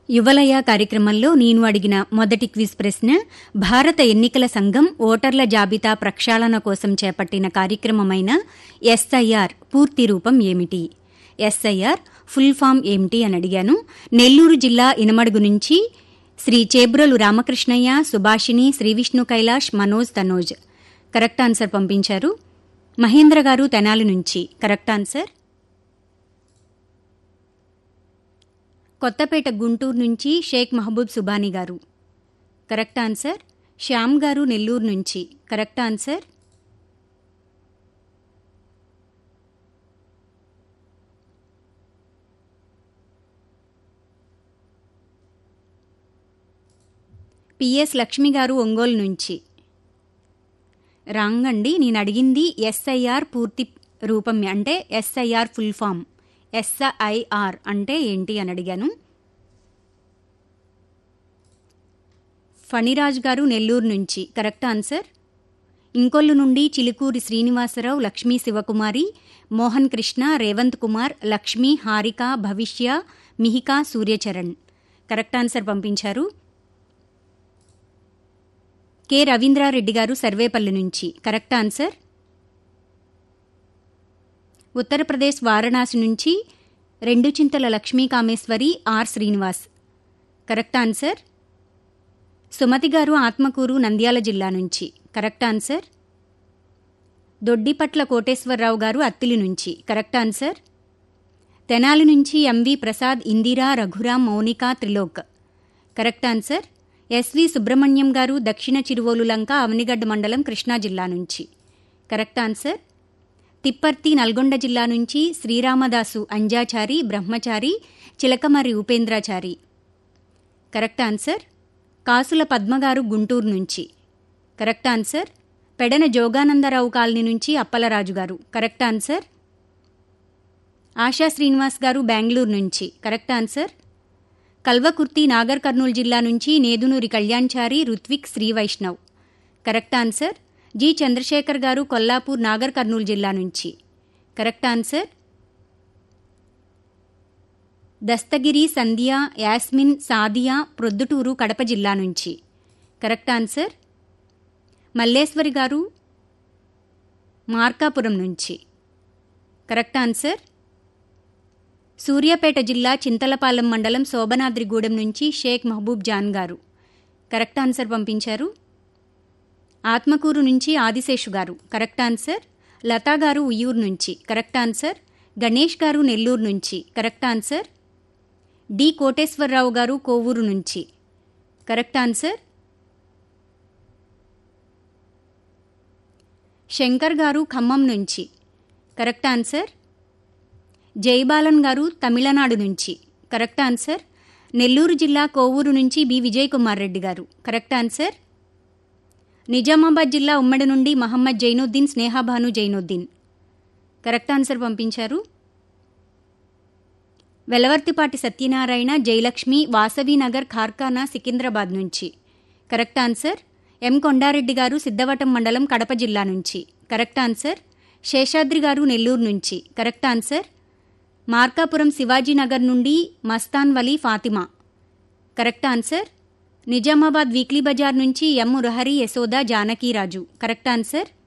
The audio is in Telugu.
యువలయ కార్యక్రమంలో నేను అడిగిన మొదటి క్విజ్ ప్రశ్న భారత ఎన్నికల సంఘం ఓటర్ల జాబితా ప్రక్షాళన కోసం చేపట్టిన కార్యక్రమమైన ఎస్ఐఆర్ పూర్తి రూపం ఏమిటి ఎస్ఐఆర్ ఫుల్ ఫామ్ ఏమిటి అని అడిగాను నెల్లూరు జిల్లా ఇనమడుగు నుంచి శ్రీ చేబ్రోలు రామకృష్ణయ్య సుభాషిణి శ్రీవిష్ణు కైలాష్ మనోజ్ తనోజ్ కరెక్ట్ ఆన్సర్ పంపించారు మహేంద్ర గారు తెనాలి నుంచి కరెక్ట్ ఆన్సర్ కొత్తపేట గుంటూరు నుంచి షేక్ మహబూబ్ సుబానీ గారు కరెక్ట్ ఆన్సర్ శ్యామ్ గారు నెల్లూరు నుంచి కరెక్ట్ ఆన్సర్ పిఎస్ లక్ష్మి గారు ఒంగోలు నుంచి రాంగ్ అండి నేను అడిగింది ఎస్ఐఆర్ పూర్తి రూపం అంటే ఎస్ఐఆర్ ఫుల్ ఫామ్ ఎస్ఐఆర్ అంటే ఏంటి అని అడిగాను ఫణిరాజ్ గారు నెల్లూరు నుంచి కరెక్ట్ ఆన్సర్ ఇంకొల్లు నుండి చిలుకూరి శ్రీనివాసరావు లక్ష్మీ శివకుమారి మోహన్ కృష్ణ రేవంత్ కుమార్ లక్ష్మి హారిక భవిష్య మిహికా సూర్యచరణ్ కరెక్ట్ ఆన్సర్ పంపించారు కె రవీంద్రారెడ్డి గారు సర్వేపల్లి నుంచి కరెక్ట్ ఆన్సర్ ఉత్తరప్రదేశ్ వారణాసి నుంచి రెండు Chintala Lakshmi Kameswari R Srinivas correct answer Sumathi garu Atmakur Nandyal జిల్లా నుంచి కరెక్ట్ ఆన్సర్ దొడ్డిపట్ల కోటేశ్వరరావు గారు అత్తిలి నుంచి కరెక్ట్ ఆన్సర్ తెనాలి నుంచి M V Prasad Indira Raghuram Mounika Trilok correct answer S V Subrahmanyam garu దక్షిణ చిరువోలు లంక అవనిగడ్డ మండలం కృష్ణా జిల్లా నుంచి కరెక్ట్ ఆన్సర్ తిప్పర్తి నల్గొండ జిల్లా నుంచి శ్రీరామదాసు అంజాచారి బ్రహ్మచారి చిలకమర్రి ఉపేంద్రాచారి కరెక్ట్ ఆన్సర్ కాసుల పద్మగారు గుంటూరు నుంచి correct answer Pedana Jogananda Rao colony నుంచి అప్పలరాజు గారు కరెక్ట్ ఆన్సర్ ఆశా శ్రీనివాస్ గారు బెంగళూరు నుంచి కరెక్ట్ ఆన్సర్ కల్వకుర్తి నాగర్ కర్నూలు జిల్లా నుంచి Nedunuri Kalyanchari Ruthvik Sri Vaishnav correct answer G Chandrasekhar garu Kollapur Nagar Kurnool జిల్లా నుంచి కరెక్ట్ ఆన్సర్ దస్తగిరి సంధ్య యాస్మిన్ సాదియా ప్రొద్దుటూరు కడప జిల్లా నుంచి కరెక్ట్ ఆన్సర్ మల్లేశ్వరి గారు మార్కాపురం నుంచి కరెక్ట్ ఆన్సర్ సూర్యాపేట జిల్లా చింతలపాలెం మండలం శోభనాద్రిగూడెం నుంచి షేక్ మహబూబ్ జాన్ గారు కరెక్ట్ ఆన్సర్ పంపించారు ఆత్మకూరు నుంచి ఆదిశేషు గారు కరెక్ట్ ఆన్సర్ లతా గారు ఉయ్యూరు నుంచి కరెక్ట్ ఆన్సర్ గణేష్ గారు నెల్లూరు నుంచి కరెక్ట్ ఆన్సర్ డి కోటేశ్వరరావు గారు కోవూరు నుంచి కరెక్ట్ ఆన్సర్ శంకర్ గారు ఖమ్మం నుంచి కరెక్ట్ ఆన్సర్ జయబాలన్ గారు తమిళనాడు నుంచి కరెక్ట్ ఆన్సర్ నెల్లూరు జిల్లా కోవూరు నుంచి బి విజయ్ కుమార్ రెడ్డి గారు కరెక్ట్ ఆన్సర్ నిజామాబాద్ జిల్లా ఉమ్మడి నుండి మహమ్మద్ జైనుద్దీన్ స్నేహాభాను జైనుద్దీన్ కరెక్ట్ ఆన్సర్ పంపించారు వెలవర్తిపాటి సత్యనారాయణ జయలక్ష్మి వాసవినగర్ ఖార్ఖానా సికింద్రాబాద్ నుంచి కరెక్ట్ ఆన్సర్ ఎం కొండారెడ్డి గారు సిద్ధవటం మండలం కడప జిల్లా నుంచి కరెక్ట్ ఆన్సర్ శేషాద్రి గారు నెల్లూరు నుంచి కరెక్ట్ ఆన్సర్ మార్కాపురం శివాజీనగర్ నుండి Mastan Vali Fatima correct answer Nizamabad weekly బజార్ నుంచి M Murahari Yashoda Janakiraju correct answer